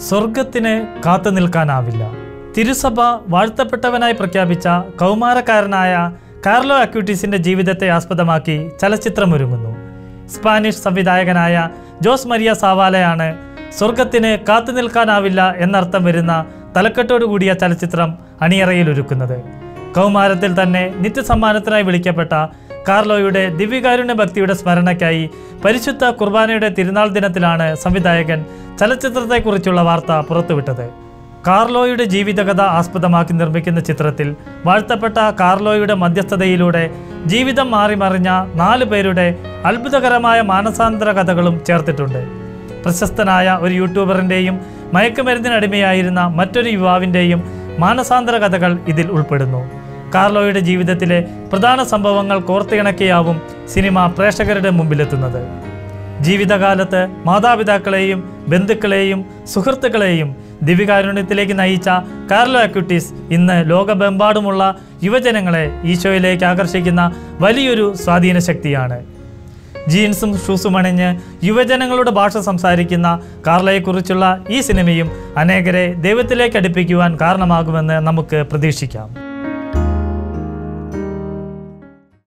സ്വർഗത്തിന് കാത്തു നിൽക്കാനാവില്ല തിരുസഭ വാഴ്ത്തപ്പെട്ടവനായി പ്രഖ്യാപിച്ച കൗമാരക്കാരനായ കാർലോ അക്യൂട്ടീസിന്റെ ജീവിതത്തെ ആസ്പദമാക്കി ചലച്ചിത്രമൊരുങ്ങുന്നു സ്പാനിഷ് സംവിധായകനായ ജോസ് മരിയ സാവാലയാണ് സ്വർഗത്തിന് കാത്തു നിൽക്കാനാവില്ല എന്നർത്ഥം വരുന്ന തലക്കെട്ടോടു കൂടിയ ചലച്ചിത്രം അണിയറയിൽ ഒരുക്കുന്നത് കൗമാരത്തിൽ തന്നെ നിത്യസമ്മാനത്തിനായി വിളിക്കപ്പെട്ട കാർലോയുടെ ദിവ്യകാരുണ്യ ഭക്തിയുടെ സ്മരണയ്ക്കായി പരിശുദ്ധ കുർബാനയുടെ തിരുനാൾ ദിനത്തിലാണ് സംവിധായകൻ ചലച്ചിത്രത്തെക്കുറിച്ചുള്ള വാർത്ത പുറത്തുവിട്ടത് കാർലോയുടെ ജീവിതകഥ ആസ്പദമാക്കി നിർമ്മിക്കുന്ന ചിത്രത്തിൽ വാഴ്ത്തപ്പെട്ട കാർലോയുടെ മധ്യസ്ഥതയിലൂടെ ജീവിതം മാറിമറിഞ്ഞ നാല് പേരുടെ അത്ഭുതകരമായ മാനസാന്തര കഥകളും ചേർത്തിട്ടുണ്ട് പ്രശസ്തനായ ഒരു യൂട്യൂബറിൻ്റെയും മയക്കുമരുന്നിനടിമയായിരുന്ന മറ്റൊരു യുവാവിൻ്റെയും മാനസാന്തര കഥകൾ ഇതിൽ ഉൾപ്പെടുന്നു കാർലോയുടെ ജീവിതത്തിലെ പ്രധാന സംഭവങ്ങൾ കോർത്തിണക്കിയാവും സിനിമ പ്രേക്ഷകരുടെ മുമ്പിലെത്തുന്നത് ജീവിതകാലത്ത് മാതാപിതാക്കളെയും ബന്ധുക്കളെയും സുഹൃത്തുക്കളെയും ദിവ്യകാരുണ്യത്തിലേക്ക് നയിച്ച കാർലോ അക്യൂട്ടീസ് ഇന്ന് ലോകമെമ്പാടുമുള്ള യുവജനങ്ങളെ ഈശോയിലേക്ക് ആകർഷിക്കുന്ന വലിയൊരു സ്വാധീന ശക്തിയാണ് ജീൻസും ഷൂസും അണിഞ്ഞ് യുവജനങ്ങളുടെ ഭാഷ സംസാരിക്കുന്ന കാർലയെക്കുറിച്ചുള്ള ഈ സിനിമയും അനേകരെ ദൈവത്തിലേക്ക് അടുപ്പിക്കുവാൻ കാരണമാകുമെന്ന് നമുക്ക് പ്രതീക്ഷിക്കാം